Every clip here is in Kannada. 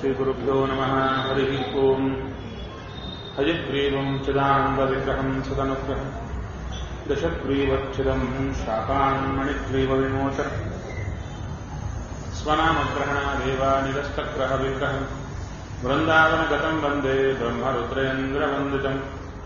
श्रीगुरुभ्यो नमः हरिः ओम् हयग्रीवम् चिदानन्दविग्रहम् सदनुग्रहम् दशग्रीवच्छिदम् शाकान् मणिग्रीवविमोचन स्वनामग्रहणादेव निरस्तग्रहविग्रहम् वृन्दावनगतम् वन्दे ब्रह्मरुद्रेन्द्रवन्दितम्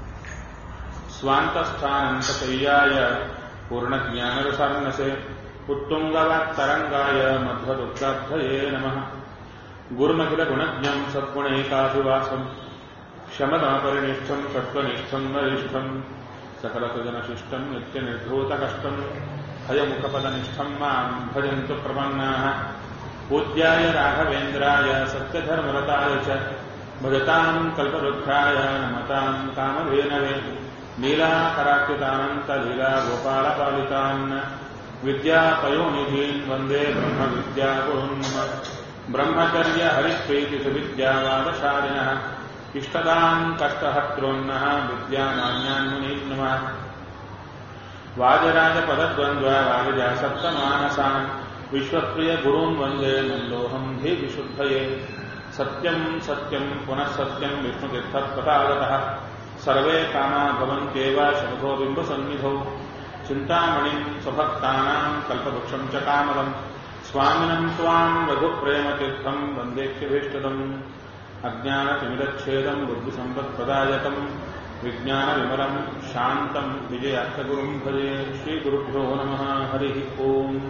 स्वान्तस्थानन्तशय्याय पूर्णज्ञानरसार्णसे उत्तुङ्गवात्तरङ्गाय मध्वदुग्धाब्धये नमः गुरुमखिलगुणज्ञम् सद्गुणैकाभिवासम् शमदमपरिनिष्ठम् सत्त्वनिष्ठम् वरिष्ठम् सकलसुजनशिष्टम् नित्यनिर्धूतकष्टम् हयमुखपदनिष्ठम् माम् भजन्तु प्रपन्नाः पूज्याय राघवेन्द्राय सत्यधर्मरताय च भजताम् कल्पवृक्षाय नमताम् कामधेनवे नीलाकराकृतानन्तलीला गोपालपालितान् विद्यापयोनिधीन् वन्दे ब्रह्मविद्यागुरुन् ब्रह्मचर्य हरिप्रीतिसुविद्यावादशालिनः इष्टदाम् कष्टहत्रोन्नः विद्यामान्यान्मुनीन् नमः वाजराजपदद्वन्द्वा वालिजासप्तमानसान् विश्वप्रिय गुरून् वन्दे नन्दोऽहम् हि विशुद्धये सत्यम् सत्यम् पुनः सत्यम् विष्णुतीर्थप्रसादतः सर्वे कामा भवन्त्येव शम्भो बिम्बसन्निधौ चिन्तामणिम् स्वभक्तानाम् कल्पवृक्षम् च कामदम् स्वामिनम् त्वाम् रघुप्रेमतीर्थम् वन्देक्ष्यभीष्टदम् अज्ञानतिमिरच्छेदम् बुद्धिसम्पत्प्रदायकम् विज्ञानविमलम् शान्तम् विजयार्थगुरुम् भजे श्रीगुरुभ्यो नमः हरिः ओम्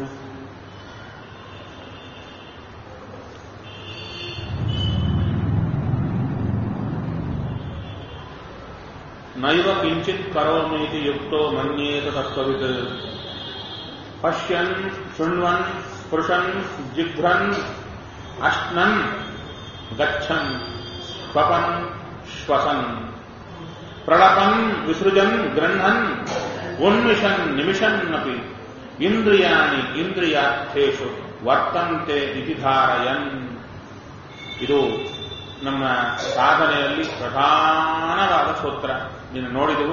नैव किञ्चित् करोमीति युक्तो मन्येत तत्त्ववित् पश्यन् शृण्वन् स्पृशन् जिघ्रन् अश्नन् गच्छन् स्वपन् श्वसन् प्रलपन् विसृजन् गृह्णन् उन्मिषन् निमिषन्नपि ಇಂದ್ರಿಯಾಣಿ ಇಂದ್ರಿಯಾರ್ಥೇಶು ವರ್ತಂತೆ ಇತಿ ಧಾರಯನ್ ಇದು ನಮ್ಮ ಸಾಧನೆಯಲ್ಲಿ ಪ್ರಧಾನವಾದ ಸೂತ್ರ ನೀನು ನೋಡಿದೆವು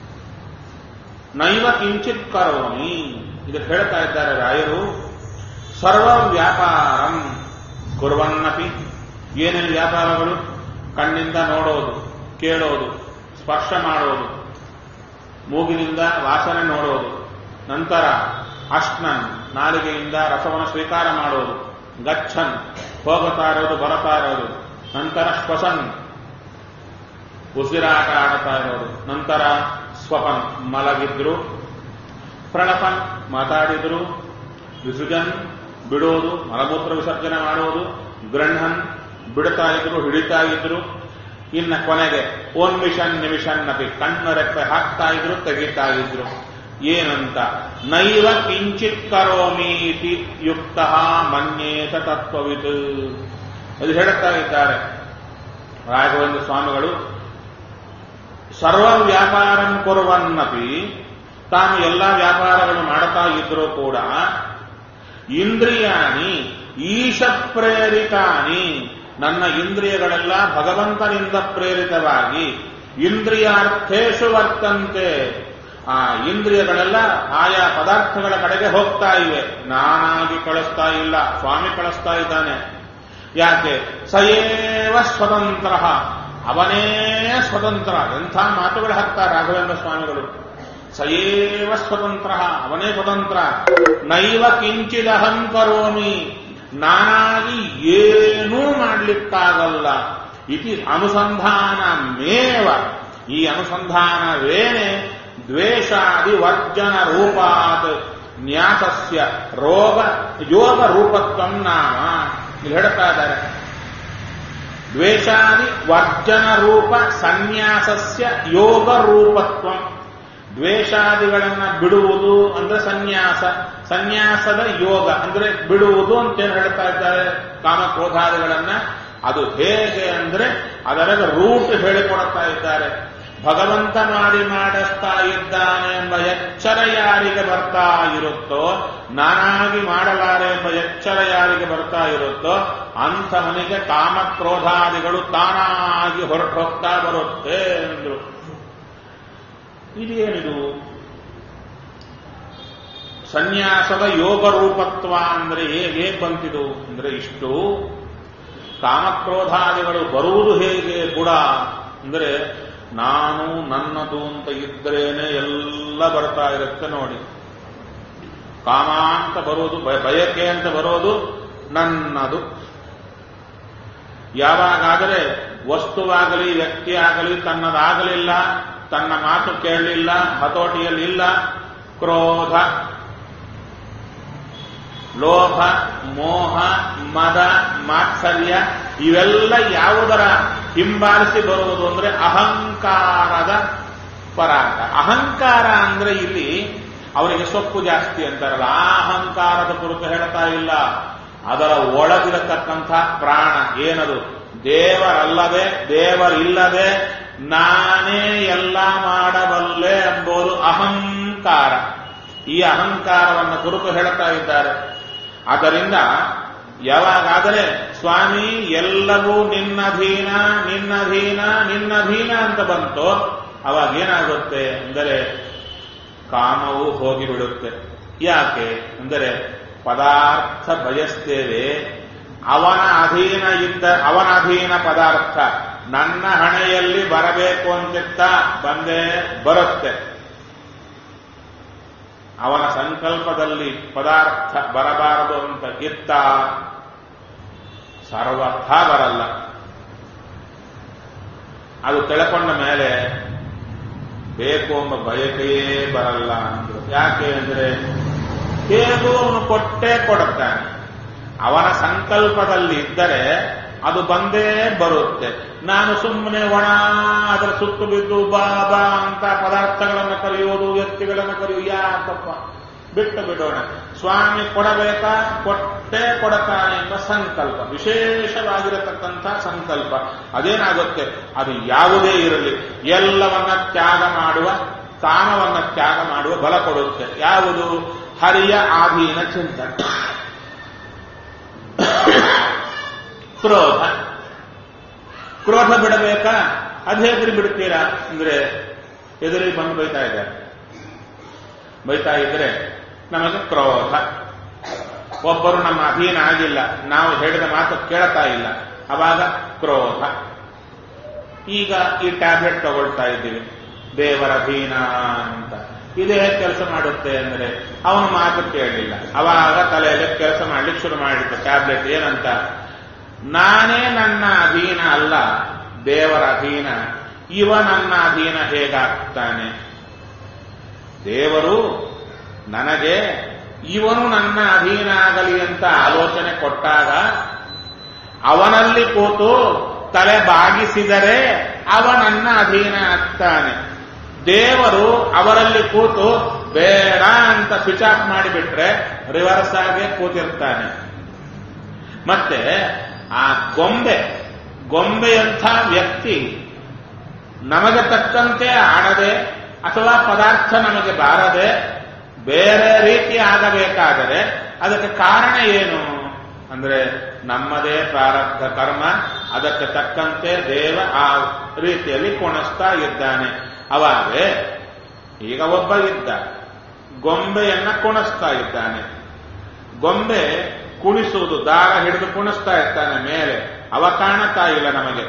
ನೈವ ಕಿಂಚಿತ್ ಕರೋಮಿ ಇದು ಹೇಳ್ತಾ ಇದ್ದಾರೆ ರಾಯರು ಸರ್ವ ವ್ಯಾಪಾರಂ ಕುರುವನ್ನಪಿ ಏನೇನು ವ್ಯಾಪಾರಗಳು ಕಣ್ಣಿಂದ ನೋಡೋದು ಕೇಳೋದು ಸ್ಪರ್ಶ ಮಾಡೋದು ಮೂಗಿನಿಂದ ವಾಸನೆ ನೋಡೋದು ನಂತರ ಅಶ್ನನ್ ನಾಲಿಗೆಯಿಂದ ರಸವನ್ನು ಸ್ವೀಕಾರ ಮಾಡೋದು ಗಚ್ಚನ್ ಹೋಗುತ್ತಾ ಇರೋದು ಬರತಾ ಇರೋದು ನಂತರ ಶ್ವಸನ್ ಉಸಿರಾಟ ಆಡ್ತಾ ಇರೋದು ನಂತರ ಸ್ವಪನ್ ಮಲಗಿದ್ರು ಪ್ರಣಪನ್ ಮಾತಾಡಿದ್ರು ವಿಸೃಜನ್ ಬಿಡೋದು ಮಲಮೂತ್ರ ವಿಸರ್ಜನೆ ಮಾಡೋದು ಗೃಹನ್ ಬಿಡ್ತಾ ಇದ್ರು ಹಿಡಿತಾ ಇದ್ರು ಇನ್ನ ಕೊನೆಗೆ ಓನ್ಮಿಷನ್ ನಿಮಿಷನ್ ನಪಿ ಕಣ್ಣು ರೆಪ್ಪೆ ಹಾಕ್ತಾ ಇದ್ರು ತೆಗಿತಾ ಇದ್ರು ಏನಂತ ನೈವ ಕಿಂಚಿತ್ ಕರೋಮಿ ಇತಿ ಯುಕ್ತ ಮನ್ಯೇತ ತತ್ವವಿತ್ ಅದು ಹೇಳುತ್ತಾ ಇದ್ದಾರೆ ರಾಘವೇಂದ್ರ ಸ್ವಾಮಿಗಳು ಸರ್ವ ವ್ಯಾಪಾರಂ ಕೊರುವನ್ನಪಿ ತಾನು ಎಲ್ಲ ವ್ಯಾಪಾರಗಳು ಮಾಡುತ್ತಾ ಇದ್ರೂ ಕೂಡ ಇಂದ್ರಿಯಾಣಿ ಈಶ ಪ್ರೇರಿತಾನಿ ನನ್ನ ಇಂದ್ರಿಯಗಳೆಲ್ಲ ಭಗವಂತನಿಂದ ಪ್ರೇರಿತವಾಗಿ ಇಂದ್ರಿಯಾರ್ಥೇಶು ವರ್ತಂತೆ ಆ ಇಂದ್ರಿಯಗಳೆಲ್ಲ ಆಯಾ ಪದಾರ್ಥಗಳ ಕಡೆಗೆ ಹೋಗ್ತಾ ಇವೆ ನಾನಾಗಿ ಕಳಿಸ್ತಾ ಇಲ್ಲ ಸ್ವಾಮಿ ಕಳಿಸ್ತಾ ಇದ್ದಾನೆ ಯಾಕೆ ಸಯೇವ ಸ್ವತಂತ್ರ ಅವನೇ ಸ್ವತಂತ್ರ ಎಂಥ ಮಾತುಗಳು ಹಾಕ್ತಾರೆ ರಾಘವೇಂದ್ರ ಸ್ವಾಮಿಗಳು ಸಯೇವ ಸ್ವತಂತ್ರ ಅವನೇ ಸ್ವತಂತ್ರ ನೈವ ಕಿಂಚಿದಹಂ ಕರೋಮಿ ನಾನಾಗಿ ಏನೂ ಮಾಡ್ಲಿಕ್ಕಾಗಲ್ಲ ಇತಿ ಅನುಸಂಧಾನ ಮೇವ ಈ ಅನುಸಂಧಾನವೇನೆ ದ್ವೇಷಾದಿ ವರ್ಜನ ರೂಪಾತ್ ನ್ಯಾಸಸ್ಯ ರೋಗ ಯೋಗ ರೂಪತ್ವಂ ನಾಮ ಇಲ್ಲಿ ಹೇಳ್ತಾ ಇದ್ದಾರೆ ದ್ವೇಷಾದಿ ವರ್ಜನ ರೂಪ ಸನ್ಯಾಸಸ್ಯ ಯೋಗ ರೂಪತ್ವಂ ದ್ವೇಷಾದಿಗಳನ್ನ ಬಿಡುವುದು ಅಂದ್ರೆ ಸನ್ಯಾಸ ಸನ್ಯಾಸದ ಯೋಗ ಅಂದ್ರೆ ಬಿಡುವುದು ಅಂತೇನು ಹೇಳ್ತಾ ಇದ್ದಾರೆ ಕಾಮಕ್ರೋಧಾದಿಗಳನ್ನ ಅದು ಹೇಗೆ ಅಂದ್ರೆ ಅದರ ರೂಟ್ ಹೇಳಿಕೊಡ್ತಾ ಇದ್ದಾರೆ ಭಗವಂತ ಮಾಡಿ ಮಾಡಿಸ್ತಾ ಇದ್ದಾನೆ ಎಂಬ ಎಚ್ಚರ ಯಾರಿಗೆ ಬರ್ತಾ ಇರುತ್ತೋ ನಾನಾಗಿ ಮಾಡಲಾರೆ ಎಂಬ ಎಚ್ಚರ ಯಾರಿಗೆ ಬರ್ತಾ ಇರುತ್ತೋ ಅಂಥವನಿಗೆ ಕಾಮಕ್ರೋಧಾದಿಗಳು ತಾನಾಗಿ ಹೊರಟು ಹೋಗ್ತಾ ಬರುತ್ತೆ ಎಂದ್ರು ಇದೇನಿದು ಸನ್ಯಾಸದ ಯೋಗ ರೂಪತ್ವ ಅಂದ್ರೆ ಹೇಗೆ ಬಂತಿದು ಅಂದ್ರೆ ಇಷ್ಟು ಕಾಮಕ್ರೋಧಾದಿಗಳು ಬರುವುದು ಹೇಗೆ ಗುಡ ಅಂದ್ರೆ ನಾನು ನನ್ನದು ಅಂತ ಇದ್ರೇನೆ ಎಲ್ಲ ಬರ್ತಾ ಇರುತ್ತೆ ನೋಡಿ ಕಾಮ ಅಂತ ಬರೋದು ಬಯ- ಬಯಕೆ ಅಂತ ಬರೋದು ನನ್ನದು ಯಾವಾಗಾದರೆ ವಸ್ತುವಾಗಲಿ ವ್ಯಕ್ತಿ ಆಗಲಿ ತನ್ನದಾಗಲಿಲ್ಲ ತನ್ನ ಮಾತು ಕೇಳಲಿಲ್ಲ ಹತೋಟಿಯಲ್ಲಿ ಇಲ್ಲ ಕ್ರೋಧ ಲೋಭ ಮೋಹ ಮದ ಮಾತ್ಸರ್ಯ ಇವೆಲ್ಲ ಯಾವುದರ ಹಿಂಬಾಲಿಸಿ ಬರುವುದು ಅಂದ್ರೆ ಅಹಂಕಾರದ ಪರಾಗ ಅಹಂಕಾರ ಅಂದ್ರೆ ಇಲ್ಲಿ ಅವರಿಗೆ ಸೊಪ್ಪು ಜಾಸ್ತಿ ಅಂತಾರಲ್ಲ ಆ ಅಹಂಕಾರದ ಕುರಿತು ಹೇಳ್ತಾ ಇಲ್ಲ ಅದರ ಒಳಗಿರತಕ್ಕಂಥ ಪ್ರಾಣ ಏನದು ದೇವರಲ್ಲದೆ ದೇವರಿಲ್ಲದೆ ನಾನೇ ಎಲ್ಲ ಮಾಡಬಲ್ಲೆ ಎಂಬುದು ಅಹಂಕಾರ ಈ ಅಹಂಕಾರವನ್ನು ಕುರಿತು ಹೇಳ್ತಾ ಇದ್ದಾರೆ ಆದ್ದರಿಂದ ಯಾವಾಗಾದರೆ ಸ್ವಾಮಿ ಎಲ್ಲವೂ ನಿನ್ನಧೀನ ನಿನ್ನಧೀನ ನಿನ್ನಧೀನ ಅಂತ ಬಂತು ಅವಾಗ ಏನಾಗುತ್ತೆ ಅಂದರೆ ಕಾಮವು ಹೋಗಿಬಿಡುತ್ತೆ ಯಾಕೆ ಅಂದರೆ ಪದಾರ್ಥ ಬಯಸ್ತೇವೆ ಅವನ ಅಧೀನ ಇದ್ದ ಅವನ ಅಧೀನ ಪದಾರ್ಥ ನನ್ನ ಹಣೆಯಲ್ಲಿ ಬರಬೇಕು ಅಂತಿತ್ತ ಬಂದೇ ಬರುತ್ತೆ ಅವನ ಸಂಕಲ್ಪದಲ್ಲಿ ಪದಾರ್ಥ ಬರಬಾರದು ಅಂತ ಇತ್ತ ಸರ್ವಥ ಬರಲ್ಲ ಅದು ತಿಳ್ಕೊಂಡ ಮೇಲೆ ಬೇಕು ಎಂಬ ಬಯಕೆಯೇ ಬರಲ್ಲ ಅಂದ್ರು ಯಾಕೆ ಅಂದ್ರೆ ಹೇಗೂ ಅವನು ಕೊಟ್ಟೇ ಕೊಡುತ್ತಾನೆ ಅವನ ಸಂಕಲ್ಪದಲ್ಲಿ ಇದ್ದರೆ ಅದು ಬಂದೇ ಬರುತ್ತೆ ನಾನು ಸುಮ್ಮನೆ ಒಣ ಅದರ ಸುತ್ತು ಬಿದ್ದು ಬಾ ಬಾ ಅಂತ ಪದಾರ್ಥಗಳನ್ನು ಕರೆಯುವುದು ವ್ಯಕ್ತಿಗಳನ್ನು ಕರೆಯುವುದು ಯಾಕಪ್ಪ ಬಿಟ್ಟು ಬಿಡೋಣ ಸ್ವಾಮಿ ಕೊಡಬೇಕಾ ಕೊಟ್ಟೇ ಕೊಡತಾನೆ ಎಂಬ ಸಂಕಲ್ಪ ವಿಶೇಷವಾಗಿರತಕ್ಕಂಥ ಸಂಕಲ್ಪ ಅದೇನಾಗುತ್ತೆ ಅದು ಯಾವುದೇ ಇರಲಿ ಎಲ್ಲವನ್ನ ತ್ಯಾಗ ಮಾಡುವ ಕಾಮವನ್ನ ತ್ಯಾಗ ಮಾಡುವ ಬಲ ಕೊಡುತ್ತೆ ಯಾವುದು ಹರಿಯ ಆಧೀನ ಚಿಂತನೆ ಕ್ರೋಧ ಕ್ರೋಧ ಬಿಡಬೇಕಾ ಅದು ಹೇಗ್ರಿ ಬಿಡ್ತೀರಾ ಅಂದ್ರೆ ಎದುರಿಗೆ ಬಂದು ಬೈತಾ ಇದ್ದಾರೆ ಬೈತಾ ಇದ್ರೆ ನಮಗೆ ಕ್ರೋಧ ಒಬ್ಬರು ನಮ್ಮ ಅಧೀನ ಆಗಿಲ್ಲ ನಾವು ಹೇಳಿದ ಮಾತು ಕೇಳ್ತಾ ಇಲ್ಲ ಅವಾಗ ಕ್ರೋಧ ಈಗ ಈ ಟ್ಯಾಬ್ಲೆಟ್ ತಗೊಳ್ತಾ ಇದ್ದೀವಿ ದೇವರ ಅಧೀನ ಅಂತ ಇದೇ ಕೆಲಸ ಮಾಡುತ್ತೆ ಅಂದ್ರೆ ಅವನ ಮಾತು ಕೇಳಲಿಲ್ಲ ಅವಾಗ ತಲೆಯಲ್ಲಿ ಕೆಲಸ ಮಾಡ್ಲಿಕ್ಕೆ ಶುರು ಮಾಡಿತ್ತು ಟ್ಯಾಬ್ಲೆಟ್ ಏನಂತ ನಾನೇ ನನ್ನ ಅಧೀನ ಅಲ್ಲ ದೇವರ ಅಧೀನ ಇವ ನನ್ನ ಅಧೀನ ಹೇಗಾಗ್ತಾನೆ ದೇವರು ನನಗೆ ಇವನು ನನ್ನ ಅಧೀನ ಆಗಲಿ ಅಂತ ಆಲೋಚನೆ ಕೊಟ್ಟಾಗ ಅವನಲ್ಲಿ ಕೂತು ತಲೆ ಬಾಗಿಸಿದರೆ ಅವ ನನ್ನ ಅಧೀನ ಆಗ್ತಾನೆ ದೇವರು ಅವರಲ್ಲಿ ಕೂತು ಬೇಡ ಅಂತ ಸ್ವಿಚ್ ಆಫ್ ಮಾಡಿಬಿಟ್ರೆ ರಿವರ್ಸ್ ಆಗಿ ಕೂತಿರ್ತಾನೆ ಮತ್ತೆ ಆ ಗೊಂಬೆ ಗೊಂಬೆಯಂಥ ವ್ಯಕ್ತಿ ನಮಗೆ ತಕ್ಕಂತೆ ಆಡದೆ ಅಥವಾ ಪದಾರ್ಥ ನಮಗೆ ಬಾರದೆ ಬೇರೆ ರೀತಿ ಆಗಬೇಕಾದರೆ ಅದಕ್ಕೆ ಕಾರಣ ಏನು ಅಂದ್ರೆ ನಮ್ಮದೇ ಪ್ರಾರಬ್ಧ ಕರ್ಮ ಅದಕ್ಕೆ ತಕ್ಕಂತೆ ದೇವ ಆ ರೀತಿಯಲ್ಲಿ ಕುಣಿಸ್ತಾ ಇದ್ದಾನೆ ಅವಾಗೆ ಈಗ ಒಬ್ಬ ಇದ್ದ ಗೊಂಬೆಯನ್ನ ಕುಣಿಸ್ತಾ ಇದ್ದಾನೆ ಗೊಂಬೆ ಕುಣಿಸುವುದು ದಾರ ಹಿಡಿದು ಕುಣಿಸ್ತಾ ಇರ್ತಾನೆ ಮೇಲೆ ಅವ ಕಾಣತಾ ಇಲ್ಲ ನಮಗೆ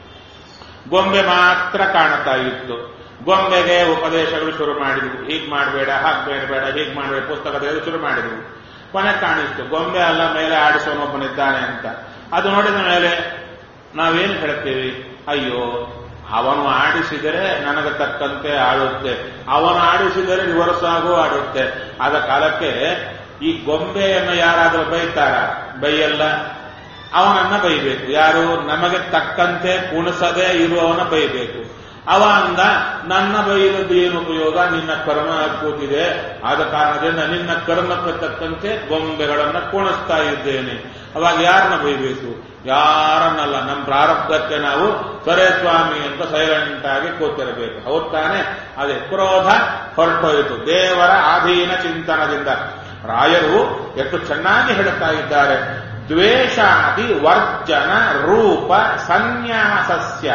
ಗೊಂಬೆ ಮಾತ್ರ ಕಾಣುತ್ತಾ ಇತ್ತು ಗೊಂಬೆಗೆ ಉಪದೇಶಗಳು ಶುರು ಮಾಡಿದ್ವು ಹೀಗ್ ಮಾಡಬೇಡ ಹಾಗೆ ಬೇಡ ಬೇಡ ಹೀಗ್ ಮಾಡಬೇಡ ಪುಸ್ತಕದಲ್ಲಿ ಶುರು ಮಾಡಿದ್ವು ಕೊನೆ ಕಾಣಿಸ್ತು ಗೊಂಬೆ ಅಲ್ಲ ಮೇಲೆ ಆಡಿಸೋನೊಬ್ಬನಿದ್ದಾನೆ ಅಂತ ಅದು ನೋಡಿದ ಮೇಲೆ ನಾವೇನು ಹೇಳ್ತೀವಿ ಅಯ್ಯೋ ಅವನು ಆಡಿಸಿದರೆ ನನಗೆ ತಕ್ಕಂತೆ ಆಡುತ್ತೆ ಅವನು ಆಡಿಸಿದರೆ ರಿವರ್ಸ್ ಆಗು ಆಡುತ್ತೆ ಆದ ಕಾಲಕ್ಕೆ ಈ ಗೊಂಬೆಯನ್ನು ಯಾರಾದರೂ ಬೈತಾರ ಬೈಯಲ್ಲ ಅವನನ್ನ ಬೈಬೇಕು ಯಾರು ನಮಗೆ ತಕ್ಕಂತೆ ಕುಣಿಸದೆ ಇರುವವನ ಬೈಬೇಕು ಅವ ಅಂದ ನನ್ನ ಬೈಲದ್ದು ಏನು ಉಪಯೋಗ ನಿನ್ನ ಕರ್ಮ ಕೂತಿದೆ ಆದ ಕಾರಣದಿಂದ ನಿನ್ನ ಕರ್ಮಕ್ಕೆ ತಕ್ಕಂತೆ ಗೊಂಬೆಗಳನ್ನ ಕುಣಿಸ್ತಾ ಇದ್ದೇನೆ ಅವಾಗ ಯಾರನ್ನ ಬೈಬೇಕು ಯಾರನ್ನಲ್ಲ ನಮ್ಮ ಪ್ರಾರಬ್ಧಕ್ಕೆ ನಾವು ಸರೇ ಸ್ವಾಮಿ ಅಂತ ಸೈಲೆಂಟ್ ಆಗಿ ಕೂತಿರಬೇಕು ಹೌದ್ ತಾನೆ ಅದೇ ಕ್ರೋಧ ಹೊರಟೋಯಿತು ದೇವರ ಆಧೀನ ಚಿಂತನದಿಂದ ರಾಯರು ಎಷ್ಟು ಚೆನ್ನಾಗಿ ಹೇಳುತ್ತಾ ಇದ್ದಾರೆ ದ್ವೇಷಾದಿ ವರ್ಜನ ರೂಪ ಸನ್ಯಾಸಸ್ಯ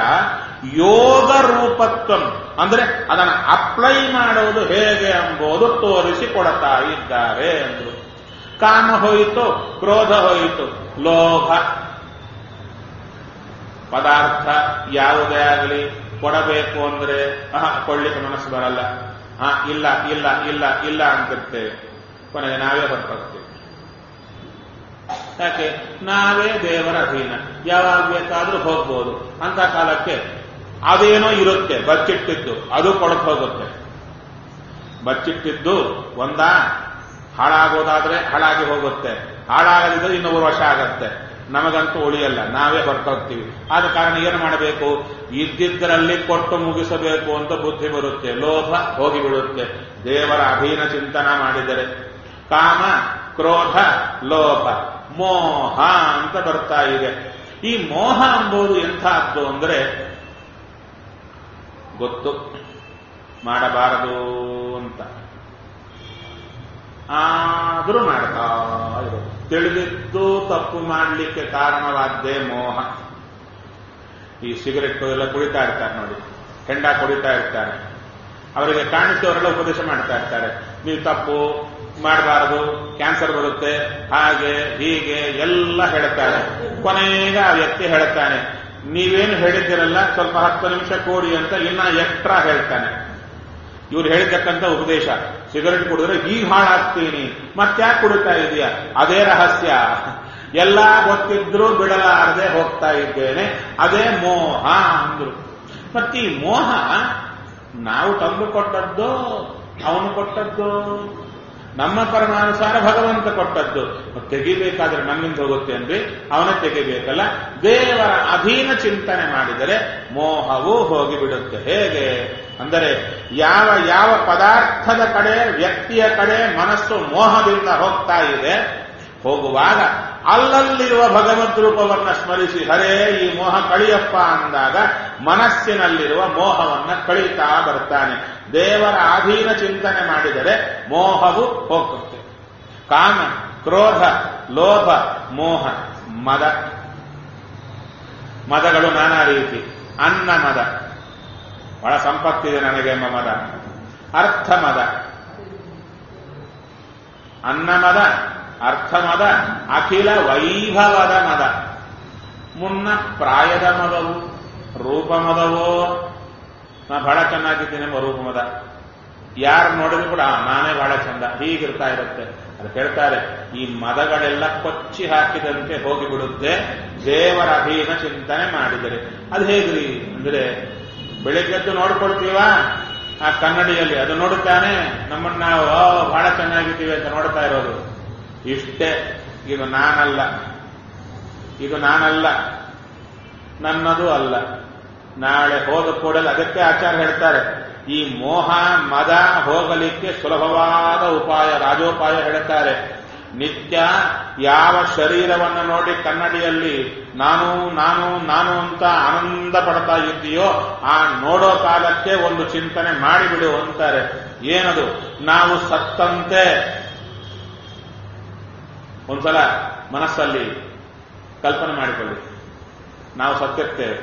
ಯೋಗ ರೂಪತ್ವ ಅಂದ್ರೆ ಅದನ್ನು ಅಪ್ಲೈ ಮಾಡುವುದು ಹೇಗೆ ಎಂಬುದು ತೋರಿಸಿಕೊಡ್ತಾ ಇದ್ದಾರೆ ಎಂದರು ಕಾಮ ಹೋಯಿತು ಕ್ರೋಧ ಹೋಯಿತು ಲೋಭ ಪದಾರ್ಥ ಯಾವುದೇ ಆಗಲಿ ಕೊಡಬೇಕು ಅಂದ್ರೆ ಆಹಾ ಕೊಳ್ಳಿಕ್ಕೆ ಮನಸ್ಸು ಬರಲ್ಲ ಹಾ ಇಲ್ಲ ಇಲ್ಲ ಇಲ್ಲ ಇಲ್ಲ ಅಂತಿರ್ತೇವೆ ಕೊನೆಗೆ ನಾವೇ ಹೊರಟೋಗ್ತೇವೆ ಯಾಕೆ ನಾವೇ ದೇವರ ಅಧೀನ ಯಾವಾಗ ಬೇಕಾದ್ರೂ ಹೋಗ್ಬೋದು ಅಂತ ಕಾಲಕ್ಕೆ ಅದೇನೋ ಇರುತ್ತೆ ಬಚ್ಚಿಟ್ಟಿದ್ದು ಅದು ಕೊಡಕ್ ಹೋಗುತ್ತೆ ಬಚ್ಚಿಟ್ಟಿದ್ದು ಒಂದ ಹಾಳಾಗೋದಾದ್ರೆ ಹಾಳಾಗಿ ಹೋಗುತ್ತೆ ಹಾಳಾಗದಿದ್ರೆ ಇನ್ನೂರು ವರ್ಷ ಆಗತ್ತೆ ನಮಗಂತೂ ಉಳಿಯಲ್ಲ ನಾವೇ ಹೊರಟೋಗ್ತೀವಿ ಆದ ಕಾರಣ ಏನು ಮಾಡಬೇಕು ಇದ್ದಿದ್ದರಲ್ಲಿ ಕೊಟ್ಟು ಮುಗಿಸಬೇಕು ಅಂತ ಬುದ್ಧಿ ಬರುತ್ತೆ ಲೋಭ ಹೋಗಿಬಿಡುತ್ತೆ ದೇವರ ಅಧೀನ ಚಿಂತನ ಮಾಡಿದರೆ ಕಾಮ ಕ್ರೋಧ ಲೋಭ ಮೋಹ ಅಂತ ಬರ್ತಾ ಇದೆ ಈ ಮೋಹ ಎಂಬುದು ಎಂಥದ್ದು ಅಂದ್ರೆ ಗೊತ್ತು ಮಾಡಬಾರದು ಅಂತ ಆದರೂ ಮಾಡ್ತಾ ಇರೋದು ತಿಳಿದಿದ್ದು ತಪ್ಪು ಮಾಡಲಿಕ್ಕೆ ಕಾರಣವಾದ್ದೇ ಮೋಹ ಈ ಸಿಗರೆಟ್ ಎಲ್ಲ ಕುಡಿತಾ ಇರ್ತಾರೆ ನೋಡಿ ಹೆಂಡ ಕುಡಿತಾ ಇರ್ತಾರೆ ಅವರಿಗೆ ಕಾಣಿಸಿದವರೆಲ್ಲ ಉಪದೇಶ ಮಾಡ್ತಾ ಇರ್ತಾರೆ ನೀವು ತಪ್ಪು ಮಾಡಬಾರದು ಕ್ಯಾನ್ಸರ್ ಬರುತ್ತೆ ಹಾಗೆ ಹೀಗೆ ಎಲ್ಲ ಹೇಳ್ತಾರೆ ಕೊನೆಗೆ ಆ ವ್ಯಕ್ತಿ ಹೇಳ್ತಾನೆ ನೀವೇನು ಹೇಳಿದ್ದೀರಲ್ಲ ಸ್ವಲ್ಪ ಹತ್ತು ನಿಮಿಷ ಕೊಡಿ ಅಂತ ಇನ್ನ ಎಕ್ಸ್ಟ್ರಾ ಹೇಳ್ತಾನೆ ಇವ್ರು ಹೇಳಿರ್ತಕ್ಕಂಥ ಉಪದೇಶ ಸಿಗರೆಟ್ ಕುಡಿದ್ರೆ ಹೀಗೆ ಹಾಳಾಗ್ತೀನಿ ಮತ್ತ್ಯಾಕೆ ಕುಡಿತಾ ಇದೆಯಾ ಅದೇ ರಹಸ್ಯ ಎಲ್ಲ ಗೊತ್ತಿದ್ರೂ ಬಿಡಲಾರದೆ ಹೋಗ್ತಾ ಇದ್ದೇನೆ ಅದೇ ಮೋಹ ಅಂದ್ರು ಮತ್ತೆ ಈ ಮೋಹ ನಾವು ತಂದು ಕೊಟ್ಟದ್ದು ಅವನು ಕೊಟ್ಟದ್ದು ನಮ್ಮ ಪರಮಾನುಸಾರ ಭಗವಂತ ಕೊಟ್ಟದ್ದು ತೆಗಿಬೇಕಾದ್ರೆ ನಮ್ಮಿಂದ ಹೋಗುತ್ತೆ ಅಂದ್ರೆ ಅವನೇ ತೆಗಿಬೇಕಲ್ಲ ದೇವರ ಅಧೀನ ಚಿಂತನೆ ಮಾಡಿದರೆ ಮೋಹವು ಹೋಗಿಬಿಡುತ್ತೆ ಹೇಗೆ ಅಂದರೆ ಯಾವ ಯಾವ ಪದಾರ್ಥದ ಕಡೆ ವ್ಯಕ್ತಿಯ ಕಡೆ ಮನಸ್ಸು ಮೋಹದಿಂದ ಹೋಗ್ತಾ ಇದೆ ಹೋಗುವಾಗ ಅಲ್ಲಲ್ಲಿರುವ ಭಗವದ್ ರೂಪವನ್ನ ಸ್ಮರಿಸಿ ಹರೇ ಈ ಮೋಹ ಕಳಿಯಪ್ಪ ಅಂದಾಗ ಮನಸ್ಸಿನಲ್ಲಿರುವ ಮೋಹವನ್ನ ಕಳೀತಾ ಬರ್ತಾನೆ ದೇವರ ಅಧೀನ ಚಿಂತನೆ ಮಾಡಿದರೆ ಮೋಹವು ಹೋಗುತ್ತೆ ಕಾಮ ಕ್ರೋಧ ಲೋಭ ಮೋಹ ಮದ ಮದಗಳು ನಾನಾ ರೀತಿ ಅನ್ನ ಮದ ಬಹಳ ಸಂಪತ್ತಿದೆ ನನಗೆ ಎಂಬ ಮದ ಅರ್ಥ ಮದ ಅನ್ನ ಮದ ಅರ್ಥ ಮದ ಅಖಿಲ ವೈಭವದ ಮದ ಮುನ್ನ ಪ್ರಾಯದ ಮದವು ರೂಪ ಮದವೋ ನಾ ಬಹಳ ಚೆನ್ನಾಗಿದ್ದೀನಿ ಎಂಬ ರೂಪ ಮದ ಯಾರು ನೋಡಿದ್ರು ಕೂಡ ಆ, ನಾನೇ ಬಹಳ ಚಂದ ಹೀಗಿರ್ತಾ ಇರುತ್ತೆ ಅದು ಹೇಳ್ತಾರೆ ಈ ಮದಗಳೆಲ್ಲ ಕೊಚ್ಚಿ ಹಾಕಿದಂತೆ ಹೋಗಿಬಿಡುತ್ತೆ ದೇವರ ಅಧೀನ ಚಿಂತನೆ ಮಾಡಿದರೆ ಅದು ಹೇಗ್ರಿ ಅಂದ್ರೆ ಬೆಳಿಗ್ಗೆದ್ದು ನೋಡ್ಕೊಳ್ತೀವಾ ಆ ಕನ್ನಡಿಯಲ್ಲಿ ಅದು ನೋಡುತ್ತಾನೆ ನಮ್ಮನ್ನ ನಾವು "ಓ, ಬಹಳ ಚೆನ್ನಾಗಿದ್ದೀವಿ ಅಂತ ನೋಡ್ತಾ ಇರೋದು ಇಷ್ಟೇ ಇದು ನಾನಲ್ಲ ಇದು ನಾನಲ್ಲ ನನ್ನದು ಅಲ್ಲ ನಾಳೆ ಹೋದ ಕೂಡಲೇ ಅದಕ್ಕೆ ಆಚಾರ್ಯ ಹೇಳ್ತಾರೆ ಈ ಮೋಹ ಮದ ಹೋಗಲಿಕ್ಕೆ ಸುಲಭವಾದ ಉಪಾಯ ರಾಜೋಪಾಯ ಹೇಳ್ತಾರೆ ನಿತ್ಯ ಯಾವ ಶರೀರವನ್ನು ನೋಡಿ ಕನ್ನಡಿಯಲ್ಲಿ ನಾನು ನಾನು ನಾನು ಅಂತ ಆನಂದ ಪಡ್ತಾ ಇದ್ದೀಯೋ ಆ ನೋಡೋ ಕಾಲಕ್ಕೆ ಒಂದು ಚಿಂತನೆ ಮಾಡಿಬಿಡು ಅಂತಾರೆ ಏನದು ನಾವು ಸತ್ತಂತೆ ಒಂದ್ಸಲ ಮನಸ್ಸಲ್ಲಿ ಕಲ್ಪನೆ ಮಾಡಿಕೊಳ್ಳಿ ನಾವು ಸತ್ತಿರ್ತೇವೆ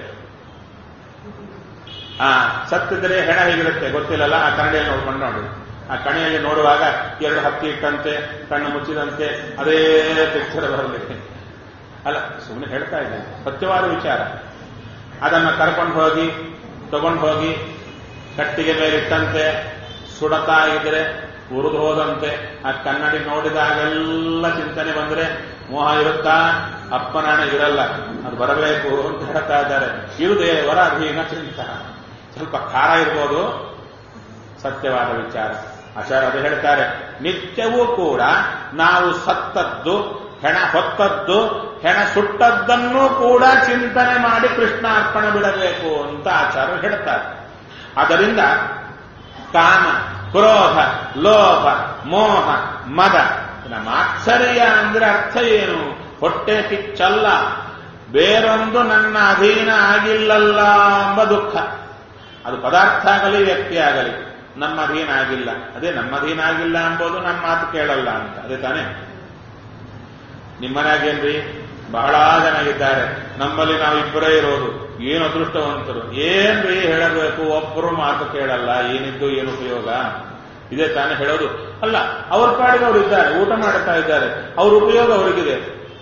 ಆ ಸತ್ತಿದ್ರೆ ಹೆಣ ಹೇಗಿರುತ್ತೆ ಗೊತ್ತಿಲ್ಲಲ್ಲ ಆ ಕನ್ನಡಿಯಲ್ಲಿ ನೋಡ್ಕೊಂಡು ನೋಡಿ ಆ ಕಣಿಯಲ್ಲಿ ನೋಡುವಾಗ ಎರಡು ಹತ್ತಿ ಇಟ್ಟಂತೆ ಕಣ್ಣು ಮುಚ್ಚಿದಂತೆ ಅದೇ ಪಿಕ್ಚರ್ ಬರಲಿಕ್ಕೆ ಅಲ್ಲ ಸುಮ್ಮನೆ ಹೇಳ್ತಾ ಇದ್ದೇನೆ ಸತ್ಯವಾದ ವಿಚಾರ ಅದನ್ನ ಕರ್ಕೊಂಡು ಹೋಗಿ ತಗೊಂಡು ಹೋಗಿ ಕಟ್ಟಿಗೆ ಮೇಲೆ ಇಟ್ಟಂತೆ ಸುಡತಾ ಇದ್ರೆ ಉರಿದು ಹೋದಂತೆ ಆ ಕನ್ನಡಿ ನೋಡಿದಾಗೆಲ್ಲ ಚಿಂತನೆ ಬಂದ್ರೆ ಮೋಹ ಇರುತ್ತಾ ಅಪ್ಪನಾಣ ಇರಲ್ಲ ಅದು ಬರಬೇಕು ಅಂತ ಹೇಳ್ತಾ ಇದ್ದಾರೆ ಇದು ದೇವರ ಅಧೀನ ಚಿಂತನ ಸ್ವಲ್ಪ ಖಾರ ಇರ್ಬೋದು ಸತ್ಯವಾದ ವಿಚಾರ ಆಚಾರ್ಯ ಅದು ಹೇಳ್ತಾರೆ ನಿತ್ಯವೂ ಕೂಡ ನಾವು ಸತ್ತದ್ದು ಹೆಣ ಹೊತ್ತದ್ದು ಹೆಣ ಸುಟ್ಟದ್ದನ್ನೂ ಕೂಡ ಚಿಂತನೆ ಮಾಡಿ ಕೃಷ್ಣ ಅರ್ಪಣೆ ಬಿಡಬೇಕು ಅಂತ ಆಚಾರ್ಯರು ಹೇಳ್ತಾರೆ ಅದರಿಂದ ಕಾಮ ಕ್ರೋಧ ಲೋಭ ಮೋಹ ಮದ ನಮ್ಮ ಮಾತ್ಸರ್ಯ ಅಂದ್ರೆ ಅರ್ಥ ಏನು ಹೊಟ್ಟೆ ಕಿಚ್ಚಲ್ಲ ಬೇರೊಂದು ನನ್ನ ಅಧೀನ ಆಗಿಲ್ಲಲ್ಲ ಎಂಬ ದುಃಖ ಅದು ಪದಾರ್ಥ ಆಗಲಿ ವ್ಯಕ್ತಿ ಆಗಲಿ ನಮ್ಮ ಅಧೀನ ಆಗಿಲ್ಲ ಅದೇ ನಮ್ಮ ಅಧೀನ ಆಗಿಲ್ಲ ಎಂಬುದು ನಮ್ಮ ಮಾತು ಕೇಳಲ್ಲ ಅಂತ ಅದೇ ತಾನೇ ನಿಮ್ಮನಾಗೇನ್ರಿ ಬಹಳ ಜನ ಇದ್ದಾರೆ ನಮ್ಮಲ್ಲಿ ನಾವು ಇಬ್ಬರೇ ಇರೋದು ಏನು ಅದೃಷ್ಟವಂತರು ಏನ್ರಿ ಹೇಳಬೇಕು ಒಬ್ಬರು ಮಾತು ಕೇಳಲ್ಲ ಏನಿದ್ದು ಏನು ಉಪಯೋಗ ಇದೇ ತಾನೇ ಹೇಳೋದು ಅಲ್ಲ ಅವ್ರ ಪಾಡಿಗೆ ಅವರು ಇದ್ದಾರೆ ಊಟ ಮಾಡ್ತಾ ಇದ್ದಾರೆ ಅವ್ರ ಉಪಯೋಗ ಅವರಿಗಿದೆ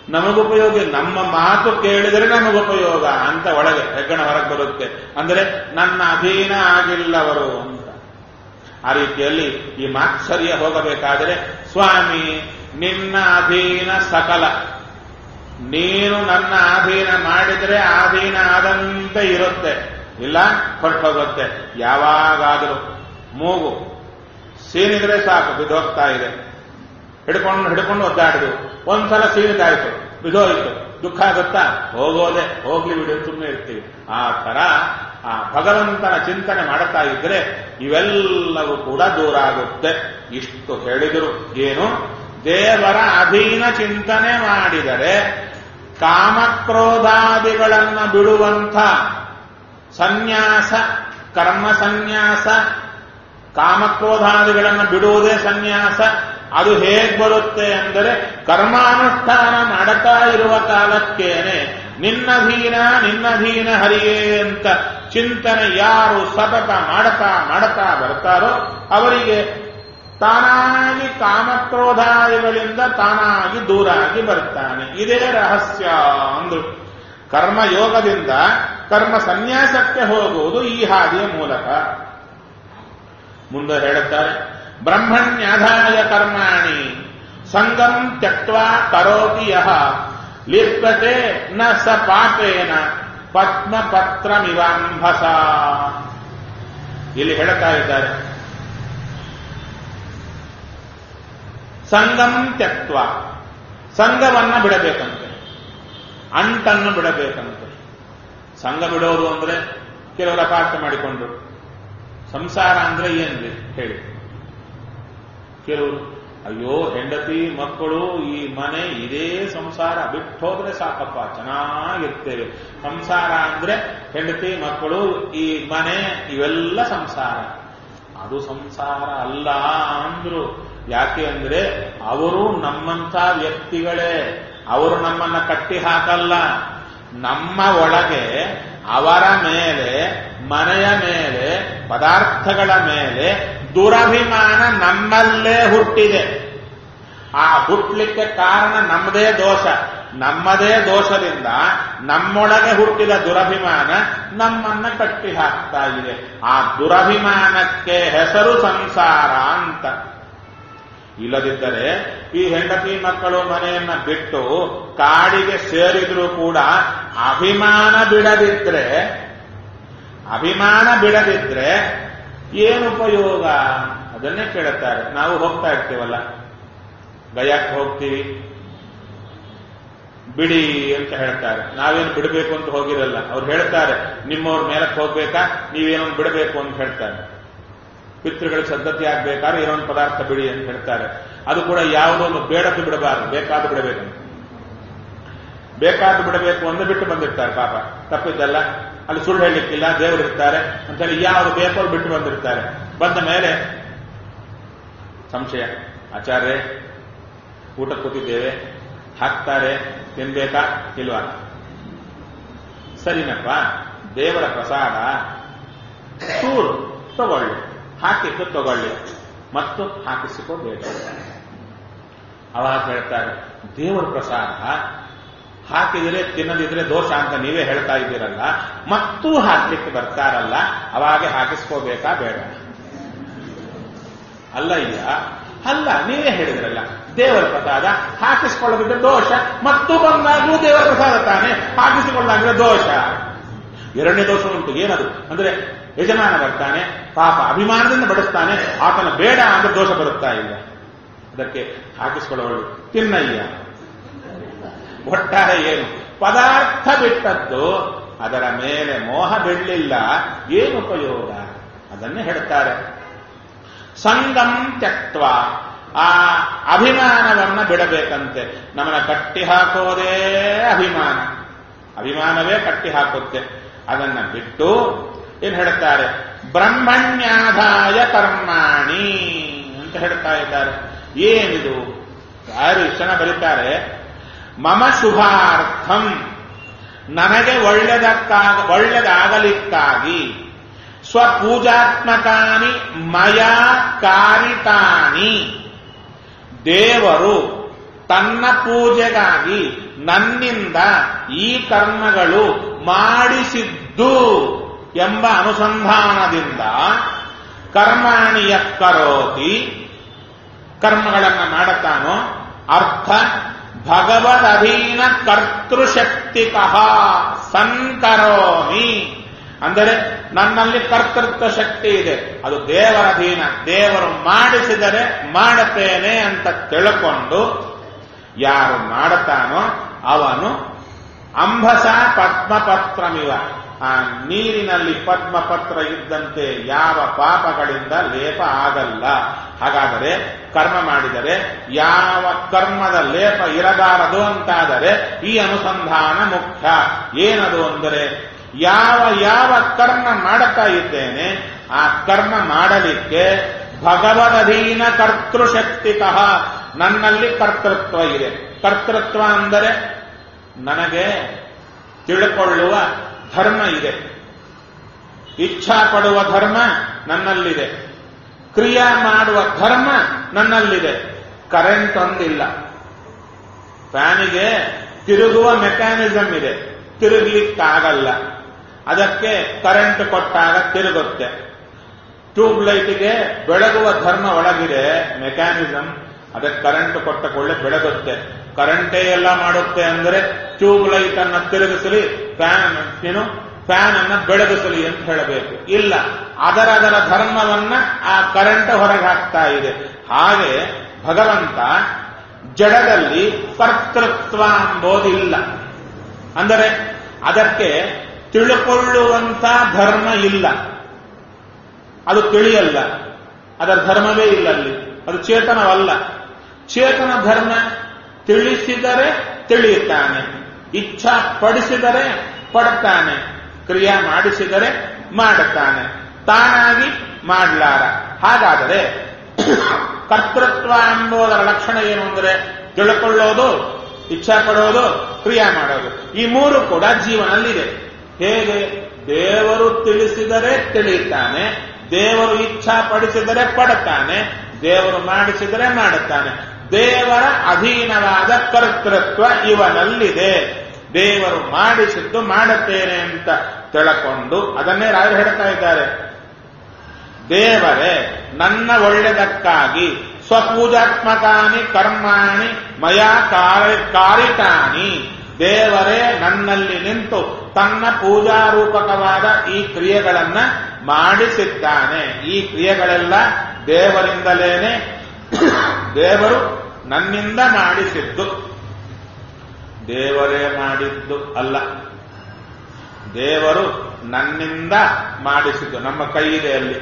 ನಮಗುಪಯೋಗ ನಮ್ಮ ಮಾತು ಕೇಳಿದರೆ ನಮಗುಪಯೋಗ ಅಂತ ಒಳಗೆ ಹೆಗ್ಗಣ ಹೊರಗೆ ಬರುತ್ತೆ ಅಂದರೆ ನನ್ನ ಅಧೀನ ಆಗಿಲ್ಲವರು ಅಂತ ಆ ರೀತಿಯಲ್ಲಿ ಈ ಮಾತ್ಸರ್ಯ ಹೋಗಬೇಕಾದರೆ ಸ್ವಾಮಿ ನಿನ್ನ ಅಧೀನ ಸಕಲ ನೀನು ನನ್ನ ಅಧೀನ ಮಾಡಿದರೆ ಅಧೀನ ಆದಂತೆ ಇರುತ್ತೆ ಇಲ್ಲ ಹೊರಟೋಗುತ್ತೆ ಯಾವಾಗಾದರೂ ಮೂಗು ಸೀನಿದ್ರೆ ಸಾಕು ಬಿದ್ದೋಗ್ತಾ ಇದೆ ಹಿಡ್ಕೊಂಡು ಹಿಡ್ಕೊಂಡು ಒದ್ದಾಡಿದು ಒಂದ್ಸಲ ಸೀನಿದಾಯ್ತು ಬಿದೋಯ್ತು ದುಃಖ ಆಗುತ್ತಾ ಹೋಗೋದೆ ಹೋಗ್ಲಿ ಬಿಡು ಸುಮ್ಮನೆ ಇರ್ತೀವಿ ಆ ತರ ಆ ಭಗವಂತನ ಚಿಂತನೆ ಮಾಡುತ್ತಾ ಇದ್ರೆ ಇವೆಲ್ಲವೂ ಕೂಡ ದೂರ ಆಗುತ್ತೆ ಇಷ್ಟು ಹೇಳಿದರು ಏನು ದೇವರ ಅಧೀನ ಚಿಂತನೆ ಮಾಡಿದರೆ ಕಾಮಕ್ರೋಧಾದಿಗಳನ್ನು ಬಿಡುವಂಥ ಸನ್ಯಾಸ ಕರ್ಮ ಸನ್ಯಾಸ ಕಾಮಕ್ರೋಧಾದಿಗಳನ್ನು ಬಿಡುವುದೇ ಸನ್ಯಾಸ ಅದು ಹೇಗೆ ಬರುತ್ತೆ ಅಂದರೆ ಕರ್ಮಾನುಷ್ಠಾನ ಮಾಡುತ್ತಾ ಇರುವ ಕಾಲಕ್ಕೇನೆ ನಿನ್ನಧೀನ ನಿನ್ನಧೀನ ಹರಿಯೇ ಅಂತ ಚಿಂತನೆ ಯಾರು ಸತತ ಮಾಡತಾ ಮಾಡತಾ ಬರ್ತಾರೋ ಅವರಿಗೆ ತಾನಾಗಿ ಕಾಮಕ್ರೋಧಾದಿಗಳಿಂದ ತಾನಾಗಿ ದೂರಾಗಿ ಬರ್ತಾನೆ ಇದೇ ರಹಸ್ಯ ಅಂದ್ರು ಕರ್ಮಯೋಗದಿಂದ ಕರ್ಮ ಸನ್ಯಾಸಕ್ಕೆ ಹೋಗುವುದು ಈ ಹಾದಿಯ ಮೂಲಕ ಮುಂದೆ ಹೇಳುತ್ತಾರೆ ಬ್ರಹ್ಮಣ್ಯಾಧಾಯ ಕರ್ಮಾಣಿ ಸಂಗಂ ತ್ಯಕ್ವಾ ಕರೋತಿ ಯಹ ಲಿಪ್ಯತೆ ನ ಸ ಪಾಪೇನ ಪದ್ಮಪತ್ರಮಿವಾಂಭಸ ಇಲ್ಲಿ ಹೇಳ್ತಾ ಇದ್ದಾರೆ ಸಂಗಂ ತ್ಯಕ್ವ ಸಂಘವನ್ನ ಬಿಡಬೇಕಂತೆ ಅಂಟನ್ನು ಬಿಡಬೇಕಂತೆ ಸಂಘ ಬಿಡೋದು ಅಂದ್ರೆ ಕೆಲವರು ಅಪಾರ್ಥ ಮಾಡಿಕೊಂಡ್ರು ಸಂಸಾರ ಅಂದ್ರೆ ಏನ್ರಿ ಹೇಳಿ ಕೆಲವರು ಅಯ್ಯೋ ಹೆಂಡತಿ ಮಕ್ಕಳು ಈ ಮನೆ ಇದೇ ಸಂಸಾರ ಬಿಟ್ಟು ಹೋದ್ರೆ ಸಾಕಪ್ಪ ಚೆನ್ನಾಗಿರ್ತೇವೆ ಸಂಸಾರ ಅಂದ್ರೆ ಹೆಂಡತಿ ಮಕ್ಕಳು ಈ ಮನೆ ಇವೆಲ್ಲ ಸಂಸಾರ ಅದು ಸಂಸಾರ ಅಲ್ಲ ಅಂದ್ರು ಯಾಕೆ ಅಂದ್ರೆ ಅವರು ನಮ್ಮಂಥ ವ್ಯಕ್ತಿಗಳೇ ಅವರು ನಮ್ಮನ್ನ ಕಟ್ಟಿ ಹಾಕಲ್ಲ ನಮ್ಮ ಒಳಗೆ ಅವರ ಮೇಲೆ ಮನೆಯ ಮೇಲೆ ಪದಾರ್ಥಗಳ ಮೇಲೆ ದುರಭಿಮಾನ ನಮ್ಮಲ್ಲೇ ಹುಟ್ಟಿದೆ ಆ ಹುಟ್ಟಲಿಕ್ಕೆ ಕಾರಣ ನಮ್ಮದೇ ದೋಷ ನಮ್ಮದೇ ದೋಷದಿಂದ ನಮ್ಮೊಳಗೆ ಹುಟ್ಟಿದ ದುರಭಿಮಾನ ನಮ್ಮನ್ನ ಕಟ್ಟಿ ಹಾಕ್ತಾ ಇದೆ ಆ ದುರಭಿಮಾನಕ್ಕೆ ಹೆಸರು ಸಂಸಾರ ಅಂತ ಇಲ್ಲದಿದ್ದರೆ ಈ ಹೆಂಡತಿ ಮಕ್ಕಳು ಮನೆಯನ್ನ ಬಿಟ್ಟು ಕಾಡಿಗೆ ಸೇರಿದ್ರೂ ಕೂಡ ಅಭಿಮಾನ ಬಿಡದಿದ್ರೆ ಅಭಿಮಾನ ಬಿಡದಿದ್ರೆ ಏನು ಉಪಯೋಗ ಅದನ್ನೇ ಕೇಳುತ್ತಾರೆ ನಾವು ಹೋಗ್ತಾ ಇರ್ತೀವಲ್ಲ ಗಯಾಕ್ಕೆ ಹೋಗ್ತೀವಿ ಬಿಡಿ ಅಂತ ಹೇಳ್ತಾರೆ ನಾವೇನು ಬಿಡಬೇಕು ಅಂತ ಹೋಗಿರಲ್ಲ ಅವ್ರು ಹೇಳ್ತಾರೆ ನಿಮ್ಮವ್ರ ಮೇಲಕ್ಕೆ ಹೋಗ್ಬೇಕಾ ನೀವೇನೊಂದು ಬಿಡಬೇಕು ಅಂತ ಹೇಳ್ತಾರೆ ಪಿತೃಗಳಿಗೆ ಸದ್ಧತಿ ಆಗ್ಬೇಕಾದ್ರೆ ಏನೊಂದು ಪದಾರ್ಥ ಬಿಡಿ ಅಂತ ಹೇಳ್ತಾರೆ ಅದು ಕೂಡ ಯಾವುದೊಂದು ಬೇಡದ್ದು ಬಿಡಬಾರದು ಬೇಕಾದ ಬಿಡಬೇಕಂತ ಬೇಕಾದ ಬಿಡಬೇಕು ಅಂದ್ರೆ ಬಿಟ್ಟು ಬಂದಿರ್ತಾರೆ ಪಾಪ ತಪ್ಪಿದ್ದಲ್ಲ ಅಲ್ಲಿ ಸುಳ್ಳು ಹೇಳಲಿಕ್ಕಿಲ್ಲ ದೇವರು ಇರ್ತಾರೆ ಅಂತೇಳಿ ಯಾವುದು ಬೇಕೋ ಬಿಟ್ಟು ಬಂದಿರ್ತಾರೆ ಬಂದ ಮೇಲೆ ಸಂಶಯ ಆಚಾರ್ಯ ಊಟ ಕೂತಿದ್ದೇವೆ ಹಾಕ್ತಾರೆ ತಿನ್ಬೇಕಾ ಇಲ್ವಾ ಸರಿನಪ್ಪ ದೇವರ ಪ್ರಸಾದ ಚೂರು ತಗೊಳ್ಳಿ ಹಾಕಿದ್ದು ತಗೊಳ್ಳಿ ಮತ್ತು ಹಾಕಿಸಿಕೋಬೇಡ ಅವಾಗ ಹೇಳ್ತಾರೆ ದೇವರ ಪ್ರಸಾದ ಹಾಕಿದರೆ ತಿನ್ನದಿದ್ರೆ ದೋಷ ಅಂತ ನೀವೇ ಹೇಳ್ತಾ ಇದ್ದೀರಲ್ಲ ಮತ್ತೂ ಹಾಕ್ಲಿಕ್ಕೆ ಬರ್ತಾರಲ್ಲ ಅವಾಗೆ ಹಾಕಿಸ್ಕೋಬೇಕಾ ಬೇಡ ಅಲ್ಲ ಇಲ್ಲ ಅಲ್ಲ ನೀವೇ ಹೇಳಿದ್ರಲ್ಲ ದೇವರ ಪ್ರಸಾದ ಹಾಕಿಸ್ಕೊಳ್ಳೋದಿದ್ರೆ ದೋಷ ಮತ್ತು ಬಂದಾಗಲೂ ದೇವರ ಪ್ರಸಾದ ತಾನೆ ಹಾಕಿಸಿಕೊಂಡಾಗಲೇ ದೋಷ ಎರಡನೇ ದೋಷ ಉಂಟು ಏನದು ಅಂದ್ರೆ ಯಜಮಾನ ಬರ್ತಾನೆ ಪಾಪ ಅಭಿಮಾನದಿಂದ ಬಡಿಸ್ತಾನೆ ಆತನ ಬೇಡ ಅಂದ್ರೆ ದೋಷ ಬರುತ್ತಾ ಇಲ್ಲ ಅದಕ್ಕೆ ಹಾಕಿಸ್ಕೊಳ್ಳೋಳು ತಿನ್ನಯ್ಯ ಒಟ್ಟಾರೆ ಏನು ಪದಾರ್ಥ ಬಿಟ್ಟದ್ದು ಅದರ ಮೇಲೆ ಮೋಹ ಬಿಡಲಿಲ್ಲ ಏನು ಉಪಯೋಗ ಅದನ್ನೇ ಹೇಳ್ತಾರೆ ಸಂಗಂ ತ್ಯಕ್ವ ಆ ಅಭಿಮಾನವನ್ನ ಬಿಡಬೇಕಂತೆ ನಮ್ಮನ್ನ ಕಟ್ಟಿ ಹಾಕೋದೇ ಅಭಿಮಾನ ಅಭಿಮಾನವೇ ಕಟ್ಟಿ ಹಾಕುತ್ತೆ ಅದನ್ನ ಬಿಟ್ಟು ಏನ್ ಹೇಳ್ತಾರೆ ಬ್ರಹ್ಮಣ್ಯಾಧಾಯ ಕರ್ಮಾಣಿ ಅಂತ ಹೇಳ್ತಾ ಇದ್ದಾರೆ ಏನಿದು ಯಾರು ಇಷ್ಟು ಜನ ಬರೀತಾರೆ ಮಮ ಶುಭಾರ್ಥಂ ನನಗೆ ಒಳ್ಳೆದಕ್ಕಾಗ ಒಳ್ಳೆದಾಗಲಿಕ್ಕಾಗಿ ಸ್ವಪೂಜಾತ್ಮಕಾನಿ ಮಯ ಕಾರಿತಾನಿ ದೇವರು ತನ್ನ ಪೂಜೆಗಾಗಿ ನನ್ನಿಂದ ಈ ಕರ್ಮಗಳು ಮಾಡಿಸಿದ್ದು ಎಂಬ ಅನುಸಂಧಾನದಿಂದ ಕರ್ಮಾಣಿಯ ಕರೋತಿ ಕರ್ಮಗಳನ್ನು ಮಾಡುತ್ತಾನೋ ಅರ್ಥ ಭಗವದಧೀನ ಕರ್ತೃಶಕ್ತಿಕಃ ಸಂಕರೋಮಿ ಅಂದರೆ ನನ್ನಲ್ಲಿ ಕರ್ತೃತ್ವ ಶಕ್ತಿ ಇದೆ ಅದು ದೇವರ ಅಧೀನ ದೇವರು ಮಾಡಿಸಿದರೆ ಮಾಡುತ್ತೇನೆ ಅಂತ ತಿಳ್ಕೊಂಡು ಯಾರು ಮಾಡುತ್ತಾನೋ ಅವನು ಅಂಬಸ ಪದ್ಮಪತ್ರಮಿವ ಆ ನೀರಿನಲ್ಲಿ ಪದ್ಮಪತ್ರ ಇದ್ದಂತೆ ಯಾವ ಪಾಪಗಳಿಂದ ಲೇಪ ಆಗಲ್ಲ ಹಾಗಾದರೆ ಕರ್ಮ ಮಾಡಿದರೆ ಯಾವ ಕರ್ಮದ ಲೇಪ ಇರಬಾರದು ಅಂತಾದರೆ ಈ ಅನುಸಂಧಾನ ಮುಖ್ಯ ಏನದು ಅಂದರೆ ಯಾವ ಯಾವ ಕರ್ಮ ಮಾಡುತ್ತಾ ಇದ್ದೇನೆ ಆ ಕರ್ಮ ಮಾಡಲಿಕ್ಕೆ ಭಗವದಧೀನ ಕರ್ತೃಶಕ್ತಿಕಃ ನನ್ನಲ್ಲಿ ಕರ್ತೃತ್ವ ಇದೆ ಕರ್ತೃತ್ವ ಅಂದರೆ ನನಗೆ ತಿಳ್ಕೊಳ್ಳುವ ಧರ್ಮ ಇದೆ ಇಚ್ಛಾ ಪಡುವ ಧರ್ಮ ನನ್ನಲ್ಲಿದೆ ಕ್ರಿಯಾ ಮಾಡುವ ಧರ್ಮ ನನ್ನಲ್ಲಿದೆ ಕರೆಂಟ್ ಒಂದಿಲ್ಲ ಫ್ಯಾನಿಗೆ ತಿರುಗುವ ಮೆಕ್ಯಾನಿಸಮ್ ಇದೆ ತಿರುಗ್ಲಿಕ್ಕಾಗಲ್ಲ ಅದಕ್ಕೆ ಕರೆಂಟ್ ಕೊಟ್ಟಾಗ ತಿರುಗುತ್ತೆ ಟ್ಯೂಬ್ ಲೈಟ್ಗೆ ಬೆಳಗುವ ಧರ್ಮ ಒಳಗಿದೆ ಮೆಕ್ಯಾನಿಸಮ್ ಅದಕ್ಕೆ ಕರೆಂಟ್ ಕೊಟ್ಟ ಕೊಳ್ಳೆ ಬೆಳಗುತ್ತೆ ಕರೆಂಟೇ ಎಲ್ಲ ಮಾಡುತ್ತೆ ಅಂದರೆ ಟ್ಯೂಬ್ ಲೈಟ್ ಅನ್ನ ತಿರುಗಿಸಲಿ ಫ್ಯಾನ್ ಏನು ಫ್ಯಾನ್ ಅನ್ನ ಬೆಳಗಿಸಲಿ ಅಂತ ಹೇಳಬೇಕು ಇಲ್ಲ ಅದರ ಅದರ ಧರ್ಮವನ್ನ ಆ ಕರೆಂಟ್ ಹೊರಗೆ ಹಾಕ್ತಾ ಇದೆ ಹಾಗೆ ಭಗವಂತ ಜಡದಲ್ಲಿ ಕರ್ತೃತ್ವ ಎಂಬುದಿಲ್ಲ ಅಂದರೆ ಅದಕ್ಕೆ ತಿಳುಕೊಳ್ಳುವಂತ ಧರ್ಮ ಇಲ್ಲ ಅದು ತಿಳಿಯಲ್ಲ ಅದರ ಧರ್ಮವೇ ಇಲ್ಲ ಅಲ್ಲಿ ಅದು ಚೇತನವಲ್ಲ ಚೇತನ ಧರ್ಮ ತಿಳಿಸಿದರೆ ತಿಳಿಯುತ್ತಾನೆ ಇಚ್ಛಾ ಪಡಿಸಿದರೆ ಪಡ್ತಾನೆ ಕ್ರಿಯಾ ಮಾಡಿಸಿದರೆ ಮಾಡುತ್ತಾನೆ ತಾನಾಗಿ ಮಾಡಲಾರ ಹಾಗಾದರೆ ಕರ್ತೃತ್ವ ಎಂಬುದರ ಲಕ್ಷಣ ಏನು ಅಂದರೆ ತಿಳ್ಕೊಳ್ಳೋದು ಇಚ್ಛಾ ಪಡೋದು ಕ್ರಿಯಾ ಮಾಡೋದು ಈ ಮೂರು ಕೂಡ ಜೀವನಲ್ಲಿದೆ ಹೇಗೆ ದೇವರು ತಿಳಿಸಿದರೆ ತಿಳಿಯುತ್ತಾನೆ ದೇವರು ಇಚ್ಛಾ ಪಡಿಸಿದರೆ ಪಡುತ್ತಾನೆ ದೇವರು ಮಾಡಿಸಿದರೆ ಮಾಡುತ್ತಾನೆ ದೇವರ ಅಧೀನವಾದ ಕರ್ತೃತ್ವ ಇವನಲ್ಲಿದೆ ದೇವರು ಮಾಡಿಸಿದ್ದು ಮಾಡುತ್ತೇನೆ ಅಂತ ತಿಳ್ಕೊಂಡು ಅದನ್ನೇ ರಾಯರು ಹೇಳ್ತಾ ಇದ್ದಾರೆ ದೇವರೇ ನನ್ನ ಒಳ್ಳೆದಕ್ಕಾಗಿ ಸ್ವಪೂಜಾತ್ಮಕಾನಿ ಕರ್ಮಾಣಿ ಮಯಾ ಕಾರಿತಾನಿ ದೇವರೇ ನನ್ನಲ್ಲಿ ನಿಂತು ತನ್ನ ಪೂಜಾರೂಪಕವಾದ ಈ ಕ್ರಿಯೆಗಳನ್ನ ಮಾಡಿಸಿದ್ದಾನೆ ಈ ಕ್ರಿಯೆಗಳೆಲ್ಲ ದೇವರಿಂದಲೇನೆ ದೇವರು ನನ್ನಿಂದ ಮಾಡಿಸಿದ್ದು ದೇವರೇ ಮಾಡಿದ್ದು ಅಲ್ಲ ದೇವರು ನನ್ನಿಂದ ಮಾಡಿಸಿದ್ದು ನಮ್ಮ ಕೈ ಇದೆ ಅಲ್ಲಿ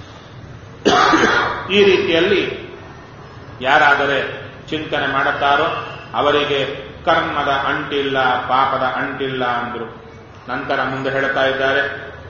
ಈ ರೀತಿಯಲ್ಲಿ ಯಾರಾದರೆ ಚಿಂತನೆ ಮಾಡುತ್ತಾರೋ ಅವರಿಗೆ ಕರ್ಮದ ಅಂಟಿಲ್ಲ ಪಾಪದ ಅಂಟಿಲ್ಲ ಅಂದ್ರು ನಂತರ ಮುಂದೆ ಹೇಳ್ತಾ ಇದ್ದಾರೆ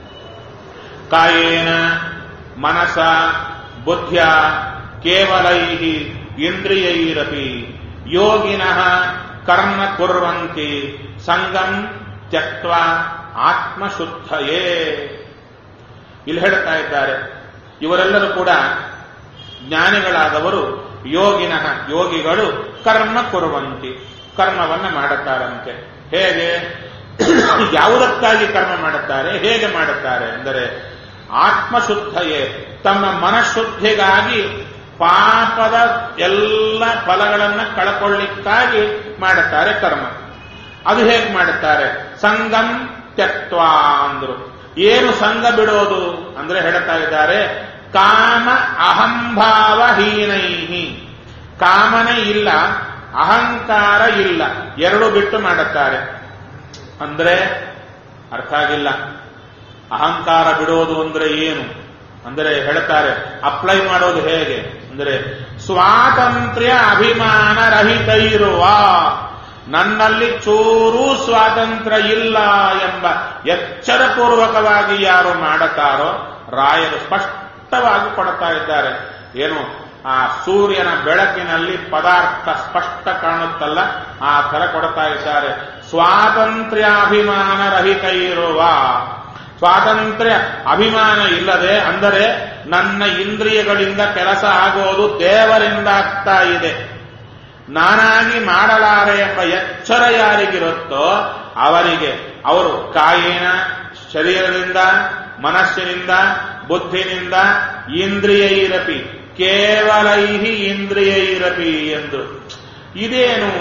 ಕಾಯೇನ ಮನಸ ಬುದ್ಧ್ಯ ಕೇವಲೈ ಇಂದ್ರಿಯೈರಪಿ ಯೋಗಿನಃ ಕರ್ಮ ಕುರ್ವಂತಿ ಸಂಗಂ ತ್ಯಕ್ವ ಆತ್ಮಶುದ್ಧಯೇ ಇಲ್ಲಿ ಹೇಳ್ತಾ ಇದ್ದಾರೆ ಇವರೆಲ್ಲರೂ ಕೂಡ ಜ್ಞಾನಿಗಳಾದವರು ಯೋಗಿನಃ ಯೋಗಿಗಳು ಕರ್ಮ ಕುರುವಂತಿ ಕರ್ಮವನ್ನ ಮಾಡುತ್ತಾರಂತೆ ಹೇಗೆ ಯಾವುದಕ್ಕಾಗಿ ಕರ್ಮ ಮಾಡುತ್ತಾರೆ ಹೇಗೆ ಮಾಡುತ್ತಾರೆ ಅಂದರೆ ಆತ್ಮಶುದ್ಧಯೇ ತಮ್ಮ ಮನಶುದ್ಧಿಗಾಗಿ ಪಾಪದ ಎಲ್ಲ ಫಲಗಳನ್ನು ಕಳ್ಕೊಳ್ಳಿಕ್ಕಾಗಿ ಮಾಡುತ್ತಾರೆ ಕರ್ಮ ಅದು ಹೇಗೆ ಮಾಡುತ್ತಾರೆ ಸಂಗಂ ತ್ಯಕ್ವ ಅಂದ್ರು ಏನು ಸಂಘ ಬಿಡೋದು ಅಂದ್ರೆ ಹೇಳ್ತಾ ಇದ್ದಾರೆ ಕಾಮ ಅಹಂಭಾವಹೀನೈಹಿ ಕಾಮನೆ ಇಲ್ಲ ಅಹಂಕಾರ ಇಲ್ಲ ಎರಡು ಬಿಟ್ಟು ಮಾಡುತ್ತಾರೆ ಅಂದ್ರೆ ಅರ್ಥ ಆಗಿಲ್ಲ ಅಹಂಕಾರ ಬಿಡೋದು ಅಂದ್ರೆ ಏನು ಅಂದರೆ ಹೇಳ್ತಾರೆ ಅಪ್ಲೈ ಮಾಡೋದು ಹೇಗೆ ಅಂದರೆ ಸ್ವಾತಂತ್ರ್ಯ ಅಭಿಮಾನ ರಹಿತ ಇರುವ ನನ್ನಲ್ಲಿ ಚೂರೂ ಸ್ವಾತಂತ್ರ್ಯ ಇಲ್ಲ ಎಂಬ ಎಚ್ಚರಪೂರ್ವಕವಾಗಿ ಯಾರು ಮಾಡುತ್ತಾರೋ ರಾಯರು ಸ್ಪಷ್ಟವಾಗಿ ಕೊಡ್ತಾ ಇದ್ದಾರೆ ಏನು ಆ ಸೂರ್ಯನ ಬೆಳಕಿನಲ್ಲಿ ಪದಾರ್ಥ ಸ್ಪಷ್ಟ ಕಾಣುತ್ತಲ್ಲ ಆ ತರ ಕೊಡ್ತಾ ಇದ್ದಾರೆ ಸ್ವಾತಂತ್ರ್ಯಾಭಿಮಾನ ರಹಿತ ಇರುವ ಸ್ವಾತಂತ್ರ್ಯ ಅಭಿಮಾನ ಇಲ್ಲದೆ ಅಂದರೆ ನನ್ನ ಇಂದ್ರಿಯಗಳಿಂದ ಕೆಲಸ ಆಗೋದು ದೇವರಿಂದ ಆಗ್ತಾ ಇದೆ ನಾನಾಗಿ ಮಾಡಲಾರೆ ಎಂಬ ಎಚ್ಚರ ಯಾರಿಗಿರುತ್ತೋ ಅವರಿಗೆ ಅವರು ಕಾಯಿನ ಶರೀರದಿಂದ ಮನಸ್ಸಿನಿಂದ ಬುದ್ಧಿನಿಂದ ಇಂದ್ರಿಯೈರಪಿ ಕೇವಲೈಹಿ ಇಂದ್ರಿಯೈರಪಿ ಎಂದು ಇದೇನು